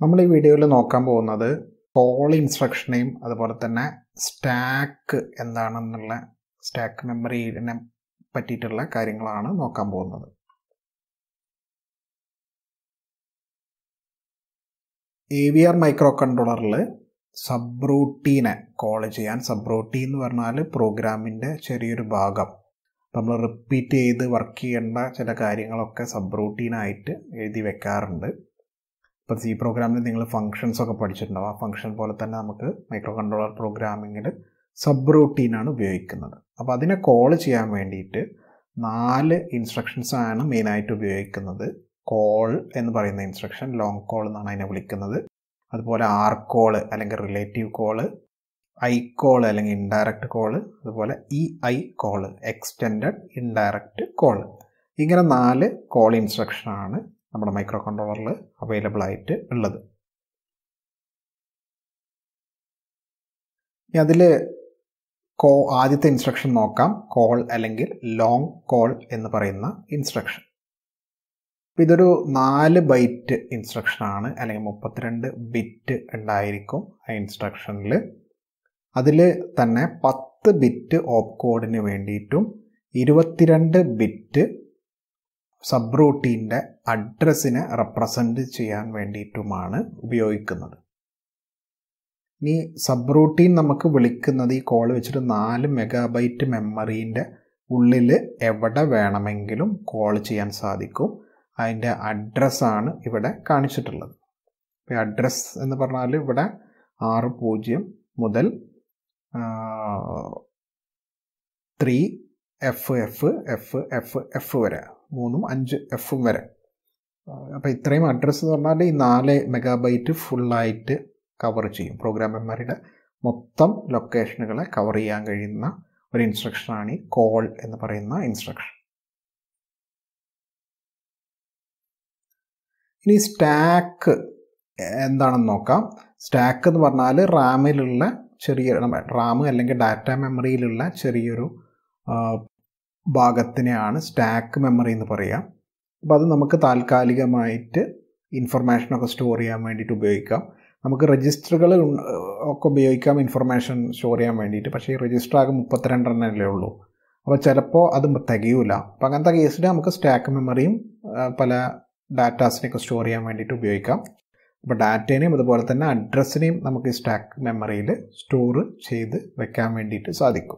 നമ്മൾ ഈ വീഡിയോയിൽ നോക്കാൻ പോകുന്നത് കോൾ ഇൻസ്ട്രക്ഷനെയും അതുപോലെ തന്നെ സ്റ്റാക്ക് എന്താണെന്നുള്ള സ്റ്റാക്ക് മെമ്മറിനെ പറ്റിയിട്ടുള്ള കാര്യങ്ങളാണ് നോക്കാൻ പോകുന്നത് എ വി ആർ മൈക്രോ കൺട്രോളറിൽ സബ് റൂട്ടീനെ കോൾ ചെയ്യാൻ സബ് റൂട്ടീൻ എന്ന് പറഞ്ഞാൽ പ്രോഗ്രാമിൻ്റെ ചെറിയൊരു ഭാഗം നമ്മൾ റിപ്പീറ്റ് ചെയ്ത് വർക്ക് ചെയ്യേണ്ട ചില കാര്യങ്ങളൊക്കെ സബ് റൂട്ടീനായിട്ട് എഴുതി വെക്കാറുണ്ട് ഇപ്പോൾ സി പ്രോഗ്രാമിൽ നിങ്ങൾ ഫങ്ഷൻസ് ഒക്കെ പഠിച്ചിട്ടുണ്ടാവും ആ ഫങ്ഷൻ പോലെ തന്നെ നമുക്ക് മൈക്രോ കൺട്രോളർ പ്രോഗ്രാമിങ്ങിൽ സബ് റൂട്ടീനാണ് ഉപയോഗിക്കുന്നത് അപ്പോൾ അതിനെ കോൾ ചെയ്യാൻ വേണ്ടിയിട്ട് നാല് ഇൻസ്ട്രക്ഷൻസ് ആണ് മെയിനായിട്ട് ഉപയോഗിക്കുന്നത് കോൾ എന്ന് പറയുന്ന ഇൻസ്ട്രക്ഷൻ ലോങ് കോൾ എന്നാണ് അതിനെ വിളിക്കുന്നത് അതുപോലെ ആർ കോള് അല്ലെങ്കിൽ റിലേറ്റീവ് കോള് ഐ കോള് അല്ലെങ്കിൽ ഇൻഡയറക്റ്റ് കോള് അതുപോലെ E I call extended indirect call ഇങ്ങനെ നാല് കോൾ ഇൻസ്ട്രക്ഷനാണ് നമ്മുടെ മൈക്രോ കൺട്രോളറിൽ അവൈലബിൾ ആയിട്ട് ഉള്ളത് അതിൽ കോ ആദ്യത്തെ ഇൻസ്ട്രക്ഷൻ നോക്കാം കോൾ അല്ലെങ്കിൽ ലോങ് കോൾ എന്ന് പറയുന്ന ഇൻസ്ട്രക്ഷൻ അപ്പോൾ ഇതൊരു നാല് ബൈറ്റ് ഇൻസ്ട്രക്ഷനാണ് അല്ലെങ്കിൽ മുപ്പത്തിരണ്ട് ബിറ്റ് ഉണ്ടായിരിക്കും ആ ഇൻസ്ട്രക്ഷനിൽ അതിൽ തന്നെ പത്ത് ബിറ്റ് ഓപ്പ് കോഡിന് വേണ്ടിയിട്ടും ഇരുപത്തിരണ്ട് ബിറ്റ് സബ് റൂട്ടീൻ്റെ അഡ്രസ്സിനെ റെപ്രസെൻ്റ് ചെയ്യാൻ വേണ്ടിയിട്ടുമാണ് ഉപയോഗിക്കുന്നത് ഇനി സബ് റൂട്ടീൻ നമുക്ക് വിളിക്കുന്നത് ഈ കോൾ വെച്ചിട്ട് നാല് മെഗാബൈറ്റ് മെമ്മറീൻ്റെ ഉള്ളിൽ എവിടെ വേണമെങ്കിലും കോൾ ചെയ്യാൻ സാധിക്കും അതിൻ്റെ അഡ്രസ്സാണ് ഇവിടെ കാണിച്ചിട്ടുള്ളത് ഇപ്പോൾ അഡ്രസ്സ് എന്ന് പറഞ്ഞാൽ ഇവിടെ ആറ് പൂജ്യം മുതൽ three F F F F F വരെ മൂന്നും അഞ്ച് എഫും വരെ അപ്പോൾ ഇത്രയും അഡ്രസ്സ് എന്ന് പറഞ്ഞാൽ ഈ നാല് മെഗാബൈറ്റ് ഫുള്ളായിട്ട് കവർ ചെയ്യും പ്രോഗ്രാം മെമ്മറിയുടെ മൊത്തം ലൊക്കേഷനുകളെ കവർ ചെയ്യാൻ കഴിയുന്ന ഒരു ഇൻസ്ട്രക്ഷനാണ് ഈ കോൾ എന്ന് പറയുന്ന ഇൻസ്ട്രക്ഷൻ ഇനി സ്റ്റാക്ക് എന്താണെന്ന് നോക്കാം സ്റ്റാക്ക് എന്ന് പറഞ്ഞാൽ റാമിലുള്ള ചെറിയ റാം അല്ലെങ്കിൽ ഡാറ്റ മെമ്മറിയിലുള്ള ചെറിയൊരു ഭാഗത്തിനെയാണ് സ്റ്റാക്ക് മെമ്മറി എന്ന് പറയാം അപ്പോൾ അത് നമുക്ക് താൽക്കാലികമായിട്ട് ഇൻഫർമേഷനൊക്കെ സ്റ്റോർ ചെയ്യാൻ വേണ്ടിയിട്ട് ഉപയോഗിക്കാം നമുക്ക് രജിസ്റ്ററുകൾ ഒക്കെ ഉപയോഗിക്കാം ഇൻഫർമേഷൻ സ്റ്റോർ ചെയ്യാൻ വേണ്ടിയിട്ട് പക്ഷേ ഈ രജിസ്റ്റർ ആകെ മുപ്പത്തിരണ്ടെണ്ണല്ലേ ഉള്ളൂ അപ്പോൾ ചിലപ്പോൾ അത് തികയൂല അപ്പോൾ അങ്ങനത്തെ കേസിൽ നമുക്ക് സ്റ്റാക്ക് മെമ്മറിയും പല ഡാറ്റാസിനെയൊക്കെ സ്റ്റോർ ചെയ്യാൻ വേണ്ടിയിട്ട് ഉപയോഗിക്കാം അപ്പോൾ ഡാറ്റേനെയും അതുപോലെ തന്നെ അഡ്രസ്സിനെയും നമുക്ക് ഈ സ്റ്റാക്ക് മെമ്മറിയിൽ സ്റ്റോർ ചെയ്ത് വെക്കാൻ വേണ്ടിയിട്ട് സാധിക്കും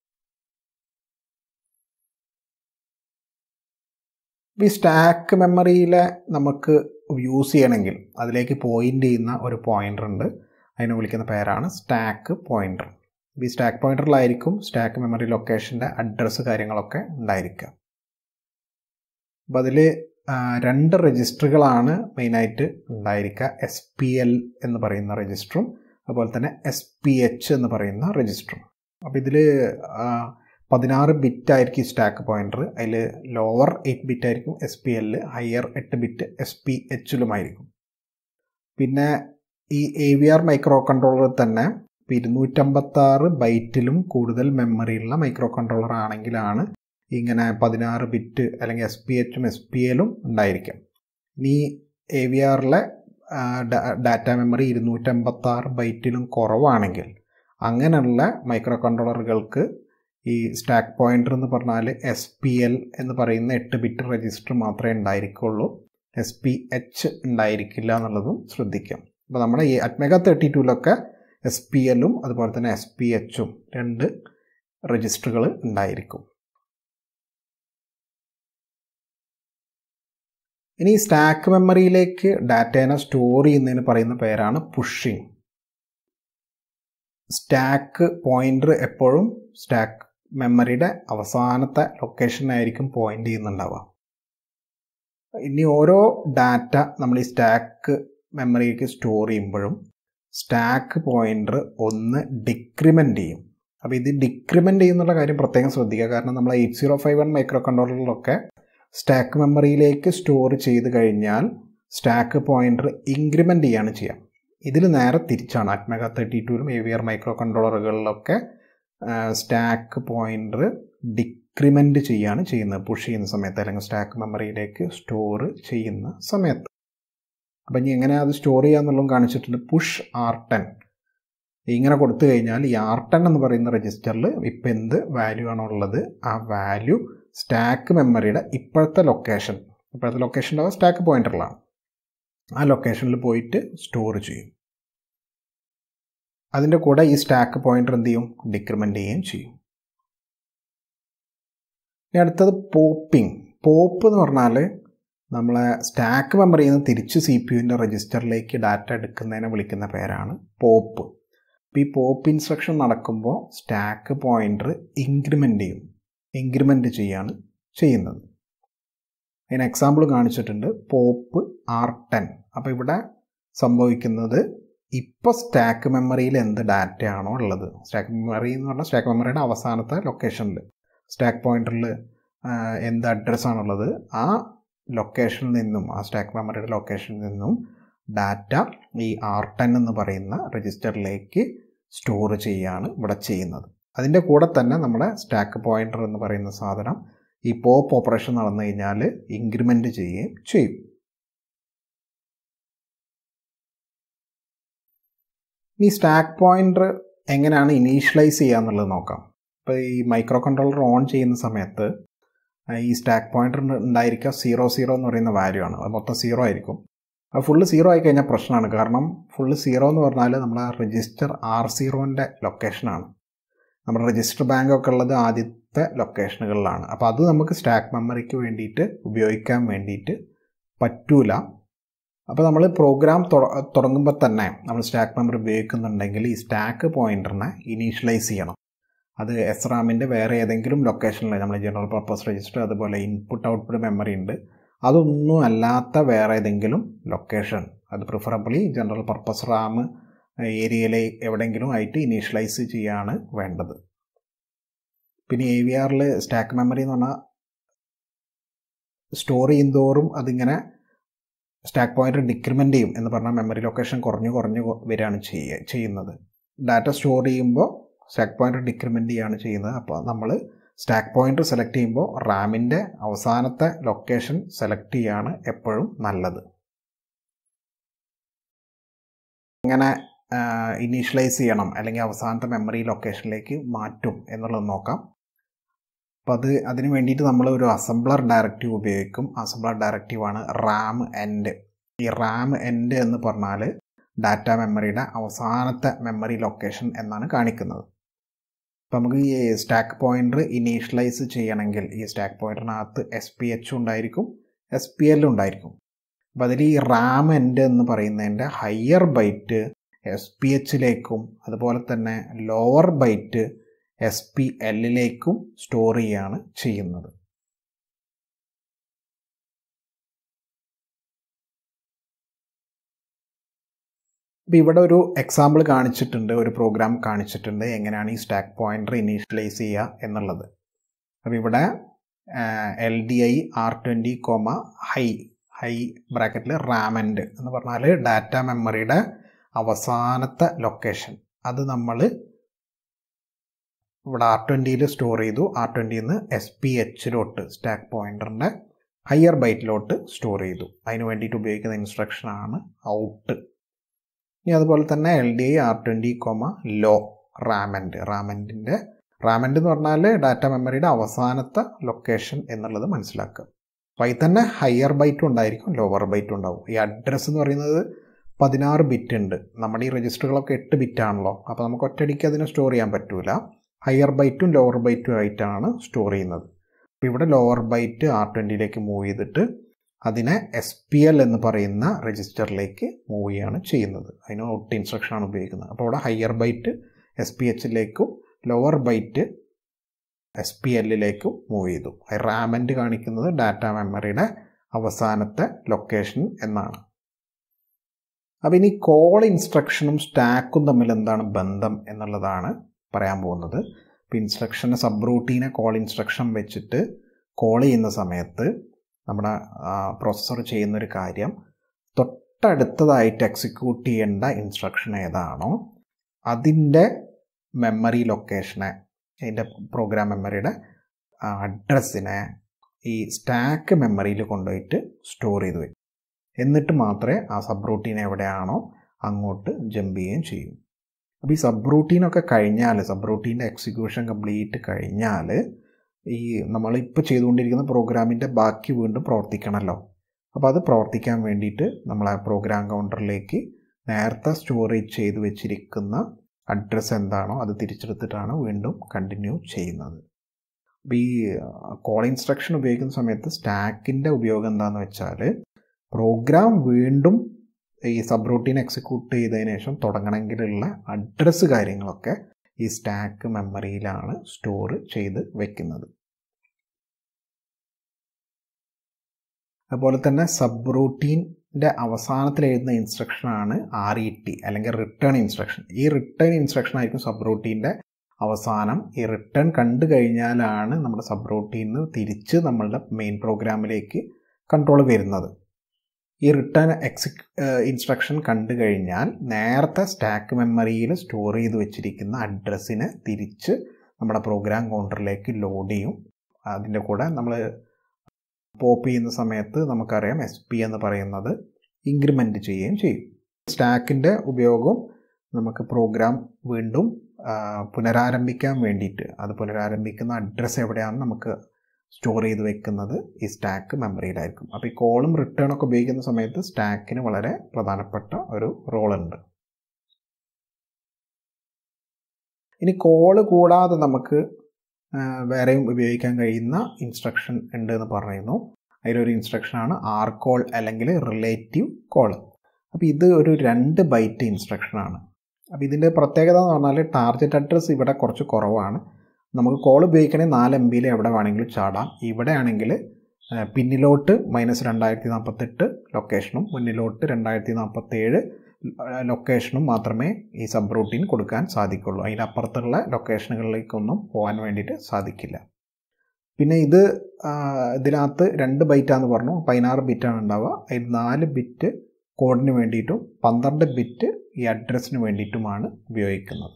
ഈ സ്റ്റാക്ക് മെമ്മറിയിലെ നമുക്ക് യൂസ് ചെയ്യണമെങ്കിൽ അതിലേക്ക് പോയിൻ്റ് ചെയ്യുന്ന ഒരു പോയിൻ്റർ ഉണ്ട് അതിനെ വിളിക്കുന്ന പേരാണ് സ്റ്റാക്ക് പോയിൻ്റർ ഈ സ്റ്റാക്ക് പോയിൻ്ററിലായിരിക്കും സ്റ്റാക്ക് മെമ്മറി ലൊക്കേഷൻ്റെ അഡ്രസ്സ് കാര്യങ്ങളൊക്കെ ഉണ്ടായിരിക്കുക അപ്പോൾ അതിൽ രണ്ട് രജിസ്റ്ററുകളാണ് മെയിനായിട്ട് ഉണ്ടായിരിക്കുക എസ് പി എൽ എന്ന് പറയുന്ന രജിസ്റ്ററും അതുപോലെ തന്നെ എസ് പി എച്ച് എന്ന് പറയുന്ന രജിസ്റ്ററും അപ്പോൾ ഇതിൽ പതിനാറ് ബിറ്റ് ആയിരിക്കും സ്റ്റാക്ക് പോയിൻ്റർ അതിൽ ലോവർ എയ്റ്റ് ബിറ്റ് ആയിരിക്കും എസ് പി എല്ലിൽ ഹയർ എട്ട് ബിറ്റ് എസ് പി എച്ചിലുമായിരിക്കും പിന്നെ ഈ A V R microcontroller തന്നെ ഇരുന്നൂറ്റമ്പത്താറ് ബൈറ്റിലും കൂടുതൽ മെമ്മറിയുള്ള മൈക്രോ കൺട്രോളർ ആണെങ്കിലാണ് ഇങ്ങനെ പതിനാറ് ബിറ്റ് അല്ലെങ്കിൽ എസ് പി എച്ചും എസ് പി എല്ലും ഉണ്ടായിരിക്കും ഇനി എ വി ആറിലെ ഡാറ്റ മെമ്മറി ഇരുന്നൂറ്റമ്പത്താറ് ബൈറ്റിലും കുറവാണെങ്കിൽ അങ്ങനെയുള്ള മൈക്രോ കൺട്രോളറുകൾക്ക് ഈ സ്റ്റാക്ക് പോയിൻ്റർ എന്ന് പറഞ്ഞാൽ എസ് പി എൽ എന്ന് പറയുന്ന എട്ട് ബിറ്റ് രജിസ്റ്റർ മാത്രമേ ഉണ്ടായിരിക്കുള്ളൂ എസ് പി എച്ച് ഉണ്ടായിരിക്കില്ല എന്നുള്ളതും ശ്രദ്ധിക്കാം അപ്പോൾ നമ്മുടെ ഈ അറ്റ്മെഗ തേർട്ടി ടൂലൊക്കെ എസ് പി എല്ലും അതുപോലെ തന്നെ എസ് പി എച്ചും രണ്ട് രജിസ്റ്ററുകൾ ഉണ്ടായിരിക്കും ഇനി സ്റ്റാക്ക് മെമ്മറിയിലേക്ക് ഡാറ്റേനെ സ്റ്റോർ ചെയ്യുന്നതിന് പറയുന്ന പേരാണ് പുഷിംഗ് സ്റ്റാക്ക് പോയിൻ്റർ എപ്പോഴും സ്റ്റാക്ക് മെമ്മറിയുടെ അവസാനത്തെ ലൊക്കേഷനായിരിക്കും പോയിന്റ് ചെയ്യുന്നുണ്ടാവുക ഇനി ഓരോ ഡാറ്റ നമ്മൾ ഈ സ്റ്റാക്ക് മെമ്മറിയിലേക്ക് സ്റ്റോർ ചെയ്യുമ്പോഴും സ്റ്റാക്ക് പോയിൻ്റർ ഒന്ന് ഡിക്രിമെൻ്റ് ചെയ്യും അപ്പോൾ ഇത് ഡിക്രിമെൻ്റ് ചെയ്യുന്നുള്ള കാര്യം പ്രത്യേകം ശ്രദ്ധിക്കുക കാരണം നമ്മൾ എയ്റ്റ് സീറോ ഫൈവ് വൺ മൈക്രോ കൺട്രോളറിലൊക്കെ സ്റ്റാക്ക് മെമ്മറിയിലേക്ക് സ്റ്റോർ ചെയ്ത് കഴിഞ്ഞാൽ സ്റ്റാക്ക് പോയിൻ്റർ ഇൻക്രിമെൻ്റ് ചെയ്യാണ് ചെയ്യുക ഇതിൽ നേരെ തിരിച്ചാണ് അറ്റ്മെഗ തേർട്ടി ടൂലും എ വി ആർ മൈക്രോ കൺട്രോളറുകളിലൊക്കെ സ്റ്റാക്ക് പോയിൻ്റർ ഡിക്രിമെൻ്റ് ചെയ്യാണ് ചെയ്യുന്നത് പുഷ് ചെയ്യുന്ന സമയത്ത് അല്ലെങ്കിൽ സ്റ്റാക്ക് മെമ്മറിയിലേക്ക് സ്റ്റോർ ചെയ്യുന്ന സമയത്ത് അപ്പം ഇനി എങ്ങനെ അത് സ്റ്റോർ ചെയ്യാന്നുള്ളതും കാണിച്ചിട്ടുണ്ട് പുഷ് ആർ ടെൻ ഇങ്ങനെ കൊടുത്തു കഴിഞ്ഞാൽ ഈ ആർ ടെൻ എന്ന് പറയുന്ന രജിസ്റ്ററിൽ ഇപ്പം എന്ത് വാല്യൂ ആണോ ഉള്ളത് ആ വാല്യൂ സ്റ്റാക്ക് മെമ്മറിയുടെ ഇപ്പോഴത്തെ ലൊക്കേഷൻ ഇപ്പോഴത്തെ ലൊക്കേഷൻ ഉണ്ടാവുക സ്റ്റാക്ക് പോയിന്ററിലാണ് ആ ലൊക്കേഷനിൽ പോയിട്ട് സ്റ്റോർ ചെയ്യും അതിൻ്റെ കൂടെ ഈ സ്റ്റാക്ക് പോയിന്റർ എന്ത് ചെയ്യും ഡിക്രിമെൻ്റ് ചെയ്യുകയും ചെയ്യും ഇനി അടുത്തത് പോപ്പിംഗ് പോപ്പ് എന്ന് പറഞ്ഞാൽ നമ്മളെ സ്റ്റാക്ക് മെമ്മറിയിൽ നിന്ന് തിരിച്ച് സി പി യുവിൻ്റെ രജിസ്റ്ററിലേക്ക് ഡാറ്റ എടുക്കുന്നതിനെ വിളിക്കുന്ന പേരാണ് പോപ്പ് അപ്പോൾ ഈ പോപ്പ് ഇൻസ്ട്രക്ഷൻ നടക്കുമ്പോൾ സ്റ്റാക്ക് പോയിന്റർ ഇൻക്രിമെൻ്റ് ചെയ്യും ഇൻക്രിമെൻ്റ് ചെയ്യാണ് ചെയ്യുന്നത് അതിന് എക്സാമ്പിൾ കാണിച്ചിട്ടുണ്ട് പോപ്പ് ആർ ടെൻ അപ്പോൾ ഇവിടെ സംഭവിക്കുന്നത് ഇപ്പോൾ സ്റ്റാക്ക് മെമ്മറിയിൽ എന്ത് ഡാറ്റയാണോ ഉള്ളത് സ്റ്റാക്ക് മെമ്മറി എന്ന് പറഞ്ഞാൽ സ്റ്റാക്ക് മെമ്മറിയുടെ അവസാനത്തെ ലൊക്കേഷനിൽ സ്റ്റാക്ക് പോയിന്ററിൽ എന്ത് അഡ്രസ്സാണുള്ളത് ആ ലൊക്കേഷനിൽ നിന്നും ആ സ്റ്റാക്ക് മെമ്മറിയുടെ ലൊക്കേഷനിൽ നിന്നും ഡാറ്റ ഈ ആർ ടെൻ എന്ന് പറയുന്ന രജിസ്റ്ററിലേക്ക് സ്റ്റോർ ചെയ്യുകയാണ് ഇവിടെ ചെയ്യുന്നത് അതിൻ്റെ കൂടെ തന്നെ നമ്മുടെ സ്റ്റാക്ക് പോയിന്റർ എന്ന് പറയുന്ന സാധനം ഈ പോപ്പ് ഓപ്പറേഷൻ നടന്നു കഴിഞ്ഞാൽ ഇൻക്രിമെൻ്റ് ചെയ്യുകയും ചെയ്യും ഈ സ്റ്റാക്ക് പോയിന്റർ എങ്ങനെയാണ് ഇനീഷ്യലൈസ് ചെയ്യുക എന്നുള്ളത് നോക്കാം ഇപ്പോൾ ഈ മൈക്രോ കൺട്രോളർ ഓൺ ചെയ്യുന്ന സമയത്ത് ഈ സ്റ്റാക്ക് പോയിന്റർ ഉണ്ടായിരിക്കുക സീറോ സീറോ എന്ന് പറയുന്ന വാല്യൂ ആണ് അത് മൊത്തം സീറോ ആയിരിക്കും അത് ഫുള്ള് സീറോ ആയി കഴിഞ്ഞാൽ പ്രശ്നമാണ് കാരണം ഫുള്ള് സീറോ എന്ന് പറഞ്ഞാൽ നമ്മുടെ രജിസ്റ്റർ ആർ സീറോൻ്റെ ലൊക്കേഷനാണ് നമ്മുടെ രജിസ്റ്റർ ബാങ്ക് ഒക്കെ ഉള്ളത് ആദ്യത്തെ ലൊക്കേഷനുകളിലാണ് അപ്പോൾ അത് നമുക്ക് സ്റ്റാക്ക് മെമ്മറിക്ക് വേണ്ടിയിട്ട് ഉപയോഗിക്കാൻ വേണ്ടിയിട്ട് പറ്റൂല അപ്പോൾ നമ്മൾ പ്രോഗ്രാം തുടങ്ങുമ്പോൾ തന്നെ നമ്മൾ സ്റ്റാക്ക് മെമ്മറി ഉപയോഗിക്കുന്നുണ്ടെങ്കിൽ ഈ സ്റ്റാക്ക് പോയിന്ററിനെ ഇനീഷ്യലൈസ് ചെയ്യണം അത് എസ് റാമിൻ്റെ വേറെ ഏതെങ്കിലും ലൊക്കേഷനിൽ നമ്മൾ ജനറൽ പർപ്പസ് രജിസ്റ്റർ അതുപോലെ ഇൻപുട്ട് ഔട്ട്പുട്ട് മെമ്മറി ഉണ്ട് അതൊന്നും അല്ലാത്ത വേറെ ഏതെങ്കിലും ലൊക്കേഷൻ അത് പ്രിഫറബിളി ജനറൽ പർപ്പസ് റാം ഏരിയയിലെ എവിടെയെങ്കിലും ആയിട്ട് ഇനീഷ്യലൈസ് ചെയ്യാണ് വേണ്ടത് പിന്നെ എ വി ആറിൽ സ്റ്റാക്ക് മെമ്മറി എന്ന് പറഞ്ഞാൽ സ്റ്റോർ ചെയ്യുന്തോറും അതിങ്ങനെ സ്റ്റാക്ക് പോയിന്റർ ഡിക്രിമെൻ്റ് ചെയ്യും എന്ന് പറഞ്ഞാൽ മെമ്മറി ലൊക്കേഷൻ കുറഞ്ഞു കുറഞ്ഞു വരികയാണ് ചെയ്യുക ചെയ്യുന്നത് ഡാറ്റ സ്റ്റോർ ചെയ്യുമ്പോൾ സ്റ്റാക്ക് പോയിന്റർ ഡിക്രിമെൻ്റ് ചെയ്യുകയാണ് ചെയ്യുന്നത് അപ്പോൾ നമ്മൾ സ്റ്റാക്ക് പോയിന്റർ സെലക്ട് ചെയ്യുമ്പോൾ റാമിൻ്റെ അവസാനത്തെ ലൊക്കേഷൻ സെലക്ട് ചെയ്യാണ് എപ്പോഴും നല്ലത് എങ്ങനെ ഇനീഷ്യലൈസ് ചെയ്യണം അല്ലെങ്കിൽ അവസാനത്തെ മെമ്മറി ലൊക്കേഷനിലേക്ക് മാറ്റും എന്നുള്ളത് നോക്കാം അപ്പോൾ അത് അതിന് വേണ്ടിയിട്ട് നമ്മൾ ഒരു അസംബ്ലർ ഡയറക്റ്റീവ് ഉപയോഗിക്കും അസംബ്ലർ ഡയറക്റ്റീവാണ് റാം എൻഡ് ഈ റാം എൻഡ് എന്ന് പറഞ്ഞാൽ ഡാറ്റ മെമ്മറിയുടെ അവസാനത്തെ മെമ്മറി ലൊക്കേഷൻ എന്നാണ് കാണിക്കുന്നത് അപ്പോൾ നമുക്ക് ഈ സ്റ്റാക്ക് പോയിന്റർ ഇനീഷ്യലൈസ് ചെയ്യണമെങ്കിൽ ഈ സ്റ്റാക്ക് പോയിന്ററിനകത്ത് എസ് പി എച്ച് ഉണ്ടായിരിക്കും എസ് പി എല്ലും ഉണ്ടായിരിക്കും അപ്പോൾ അതിൽ ഈ റാം എൻഡ് എന്ന് പറയുന്നതിൻ്റെ ഹയർ ബൈറ്റ് എസ് പി എച്ചിലേക്കും അതുപോലെ തന്നെ ലോവർ ബൈറ്റ് എസ് പി എല്ലിലേക്കും സ്റ്റോർ ചെയ്യുകയാണ് ചെയ്യുന്നത് അപ്പോൾ ഇവിടെ ഒരു എക്സാമ്പിൾ കാണിച്ചിട്ടുണ്ട് ഒരു പ്രോഗ്രാം കാണിച്ചിട്ടുണ്ട് എങ്ങനെയാണ് ഈ സ്റ്റാക്ക് പോയിന്റർ ഇനീഷ്യലൈസ് ചെയ്യുക എന്നുള്ളത് അപ്പോൾ ഇവിടെ L D I R twenty comma high high ബ്രാക്കറ്റിൽ റാമൻഡ് എന്ന് പറഞ്ഞാൽ ഡാറ്റ മെമ്മറിയുടെ അവസാനത്തെ ലൊക്കേഷൻ അത് നമ്മൾ ഇവിടെ ആർ ട്വൻറ്റിയിൽ സ്റ്റോർ ചെയ്തു ആർ ട്വൻറ്റിയിൽ നിന്ന് എസ് പി എച്ചിലോട്ട് സ്റ്റാക്ക് പോയിന്ററിൻ്റെ ഹയർ ബൈറ്റിലോട്ട് സ്റ്റോർ ചെയ്തു അതിന് വേണ്ടിയിട്ട് ഉപയോഗിക്കുന്ന ഇൻസ്ട്രക്ഷനാണ് ഔട്ട് ഇനി അതുപോലെ തന്നെ L D I R twenty comma low RAM end റാമൻഡിൻ്റെ റാമൻഡ് എന്ന് പറഞ്ഞാൽ ഡാറ്റ മെമ്മറിയുടെ അവസാനത്തെ ലൊക്കേഷൻ എന്നുള്ളത് മനസ്സിലാക്കുക അപ്പോൾ അതിൽ തന്നെ ഹയർ ബൈറ്റും ഉണ്ടായിരിക്കും ലോവർ ബൈറ്റും ഉണ്ടാവും ഈ അഡ്രസ്സ് എന്ന് പറയുന്നത് പതിനാറ് ബിറ്റ് ഉണ്ട് നമ്മുടെ ഈ രജിസ്റ്ററുകളൊക്കെ എട്ട് ബിറ്റ് ആണല്ലോ അപ്പോൾ നമുക്ക് ഒറ്റയടിക്ക് അതിനെ സ്റ്റോർ ചെയ്യാൻ പറ്റൂല ഹയർ ബൈറ്റും ലോവർ ബൈറ്റും ആയിട്ടാണ് സ്റ്റോർ ചെയ്യുന്നത് അപ്പോൾ ഇവിടെ ലോവർ ബൈറ്റ് ആർ ട്വൻറ്റിയിലേക്ക് മൂവ് ചെയ്തിട്ട് അതിനെ എസ് പി എൽ എന്ന് പറയുന്ന രജിസ്റ്ററിലേക്ക് മൂവ് ചെയ്യാണ് ചെയ്യുന്നത് അതിന് ഒട്ട് ഇൻസ്ട്രക്ഷനാണ് ഉപയോഗിക്കുന്നത് അപ്പോൾ ഇവിടെ ഹയർ ബൈറ്റ് എസ് പി എച്ചിലേക്കും ലോവർ ബൈറ്റ് എസ് പി എല്ലിലേക്കും മൂവ് ചെയ്തു റാമൻഡ് കാണിക്കുന്നത് ഡാറ്റ മെമ്മറിയുടെ അവസാനത്തെ ലൊക്കേഷൻ എന്നാണ് അപ്പോൾ ഇനി കോൾ ഇൻസ്ട്രക്ഷനും സ്റ്റാക്കും തമ്മിൽ എന്താണ് ബന്ധം എന്നുള്ളതാണ് പറയാൻ പോകുന്നത് ഇപ്പോൾ ഇൻസ്ട്രക്ഷനെ സബ് റൂട്ടീനെ കോൾ ഇൻസ്ട്രക്ഷൻ വെച്ചിട്ട് കോൾ ചെയ്യുന്ന സമയത്ത് നമ്മുടെ പ്രോസസ്സർ ചെയ്യുന്നൊരു കാര്യം തൊട്ടടുത്തതായിട്ട് എക്സിക്യൂട്ട് ചെയ്യേണ്ട ഇൻസ്ട്രക്ഷൻ ഏതാണോ അതിൻ്റെ മെമ്മറി ലൊക്കേഷനെ അതിൻ്റെ പ്രോഗ്രാം മെമ്മറിയുടെ അഡ്രസ്സിനെ ഈ സ്റ്റാക്ക് മെമ്മറിയിൽ കൊണ്ടുപോയിട്ട് സ്റ്റോർ ചെയ്ത് വയ്ക്കും എന്നിട്ട് മാത്രമേ ആ സബ് റൂട്ടീൻ എവിടെയാണോ അങ്ങോട്ട് ജമ്പ് ചെയ്യുകയും ചെയ്യും അപ്പോൾ ഈ സബ് റൂട്ടീനൊക്കെ കഴിഞ്ഞാൽ സബ് റൂട്ടീൻ്റെ എക്സിക്യൂഷൻ കംപ്ലീറ്റ് കഴിഞ്ഞാൽ ഈ നമ്മളിപ്പോൾ ചെയ്തുകൊണ്ടിരിക്കുന്ന പ്രോഗ്രാമിൻ്റെ ബാക്കി വീണ്ടും പ്രവർത്തിക്കണമല്ലോ അപ്പോൾ അത് പ്രവർത്തിക്കാൻ വേണ്ടിയിട്ട് നമ്മൾ ആ പ്രോഗ്രാം കൗണ്ടറിലേക്ക് നേരത്തെ സ്റ്റോറേജ് ചെയ്ത് വെച്ചിരിക്കുന്ന അഡ്രസ്സ് എന്താണോ അത് തിരിച്ചെടുത്തിട്ടാണ് വീണ്ടും കണ്ടിന്യൂ ചെയ്യുന്നത് അപ്പോൾ ഈ കോൾ ഇൻസ്ട്രക്ഷൻ ഉപയോഗിക്കുന്ന സമയത്ത് സ്റ്റാക്കിൻ്റെ ഉപയോഗം എന്താണെന്ന് വെച്ചാൽ പ്രോഗ്രാം വീണ്ടും ഈ സബ് റൂട്ടീൻ എക്സിക്യൂട്ട് ചെയ്തതിന് ശേഷം തുടങ്ങണമെങ്കിലുള്ള അഡ്രസ്സ് കാര്യങ്ങളൊക്കെ ഈ സ്റ്റാക്ക് മെമ്മറിയിലാണ് സ്റ്റോർ ചെയ്ത് വെക്കുന്നത് അതുപോലെ തന്നെ സബ് റൂട്ടീൻ്റെ അവസാനത്തിൽ എഴുതുന്ന ഇൻസ്ട്രക്ഷനാണ് ആർ ഇ ടി അല്ലെങ്കിൽ റിട്ടേൺ ഇൻസ്ട്രക്ഷൻ ഈ റിട്ടേൺ ഇൻസ്ട്രക്ഷൻ ആയിരിക്കും സബ് റൂട്ടീൻ്റെ അവസാനം ഈ റിട്ടേൺ കണ്ടു കഴിഞ്ഞാലാണ് നമ്മുടെ സബ് റൂട്ടീന്ന് തിരിച്ച് നമ്മളുടെ മെയിൻ പ്രോഗ്രാമിലേക്ക് കൺട്രോൾ വരുന്നത് ഈ റിട്ടേൺ എക്സിക് ഇൻസ്ട്രക്ഷൻ കണ്ടു കഴിഞ്ഞാൽ നേരത്തെ സ്റ്റാക്ക് മെമ്മറിയിൽ സ്റ്റോർ ചെയ്ത് വെച്ചിരിക്കുന്ന അഡ്രസ്സിനെ തിരിച്ച് നമ്മുടെ പ്രോഗ്രാം കൗണ്ടറിലേക്ക് ലോഡ് ചെയ്യും അതിൻ്റെ കൂടെ നമ്മൾ പോപ്പ് ചെയ്യുന്ന സമയത്ത് നമുക്കറിയാം എസ് പി എന്ന് പറയുന്നത് ഇൻക്രിമെൻ്റ് ചെയ്യുകയും ചെയ്യും സ്റ്റാക്കിൻ്റെ ഉപയോഗം നമുക്ക് പ്രോഗ്രാം വീണ്ടും പുനരാരംഭിക്കാൻ വേണ്ടിയിട്ട് അത് പുനരാരംഭിക്കുന്ന അഡ്രസ്സ് എവിടെയാണെന്ന് നമുക്ക് സ്റ്റോർ ചെയ്ത് വെക്കുന്നത് ഈ സ്റ്റാക്ക് മെമ്മറിയിലായിരിക്കും അപ്പോൾ ഈ കോളും റിട്ടേൺ ഒക്കെ ഉപയോഗിക്കുന്ന സമയത്ത് സ്റ്റാക്കിന് വളരെ പ്രധാനപ്പെട്ട ഒരു റോളുണ്ട് ഇനി കോള് കൂടാതെ നമുക്ക് വേറെയും ഉപയോഗിക്കാൻ കഴിയുന്ന ഇൻസ്ട്രക്ഷൻ ഉണ്ട് എന്ന് പറയുന്നു അതിലൊരു ഇൻസ്ട്രക്ഷനാണ് ആർ കോൾ അല്ലെങ്കിൽ റിലേറ്റീവ് കോൾ അപ്പോൾ ഇത് ഒരു രണ്ട് ബൈറ്റ് ഇൻസ്ട്രക്ഷനാണ് അപ്പോൾ ഇതിൻ്റെ പ്രത്യേകത എന്ന് പറഞ്ഞാൽ ടാർഗറ്റ് അഡ്രസ്സ് ഇവിടെ കുറച്ച് കുറവാണ് നമുക്ക് കോൾ ഉപയോഗിക്കണമെങ്കിൽ നാല് എം ബിയിൽ എവിടെ വേണമെങ്കിലും ചാടാം ഇവിടെ ആണെങ്കിൽ പിന്നിലോട്ട് മൈനസ് രണ്ടായിരത്തി നാൽപ്പത്തെട്ട് ലൊക്കേഷനും മുന്നിലോട്ട് രണ്ടായിരത്തി നാൽപ്പത്തേഴ് ലൊക്കേഷനും മാത്രമേ ഈ സബ് റൂട്ടീൻ കൊടുക്കാൻ സാധിക്കുള്ളൂ അതിനപ്പുറത്തുള്ള ലൊക്കേഷനുകളിലേക്കൊന്നും പോകാൻ വേണ്ടിയിട്ട് സാധിക്കില്ല പിന്നെ ഇത് ഇതിനകത്ത് രണ്ട് ബൈറ്റാന്ന് പറഞ്ഞു പതിനാറ് ബിറ്റാണ് ഉണ്ടാവുക അതിൽ നാല് ബിറ്റ് കോഡിന് വേണ്ടിയിട്ടും പന്ത്രണ്ട് ബിറ്റ് ഈ അഡ്രസ്സിന് വേണ്ടിയിട്ടുമാണ് ഉപയോഗിക്കുന്നത്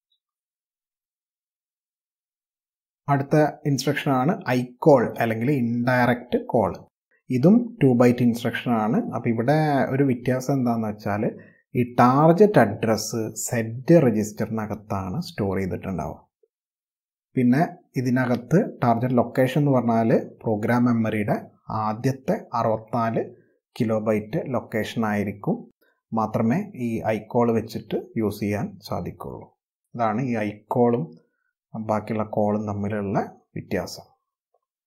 അടുത്ത ഇൻസ്ട്രക്ഷനാണ് ഐക്കോൾ അല്ലെങ്കിൽ ഇൻഡയറക്റ്റ് കോൾ ഇതും ടു ബൈറ്റ് ഇൻസ്ട്രക്ഷനാണ് അപ്പോൾ ഇവിടെ ഒരു വ്യത്യാസം എന്താണെന്ന് വെച്ചാൽ ഈ ടാർജറ്റ് അഡ്രസ്സ് സെറ്റ് രജിസ്റ്ററിനകത്താണ് സ്റ്റോർ ചെയ്തിട്ടുണ്ടാവുക പിന്നെ ഇതിനകത്ത് ടാർജറ്റ് ലൊക്കേഷൻ എന്ന് പറഞ്ഞാൽ പ്രോഗ്രാം മെമ്മറിയുടെ ആദ്യത്തെ അറുപത്തിനാല് കിലോ ബൈറ്റ് ലൊക്കേഷൻ ആയിരിക്കും മാത്രമേ ഈ ഐക്കോൾ വെച്ചിട്ട് യൂസ് ചെയ്യാൻ സാധിക്കുള്ളൂ അതാണ് ഈ ഐക്കോളും ബാക്കിയുള്ള കോളും തമ്മിലുള്ള വ്യത്യാസം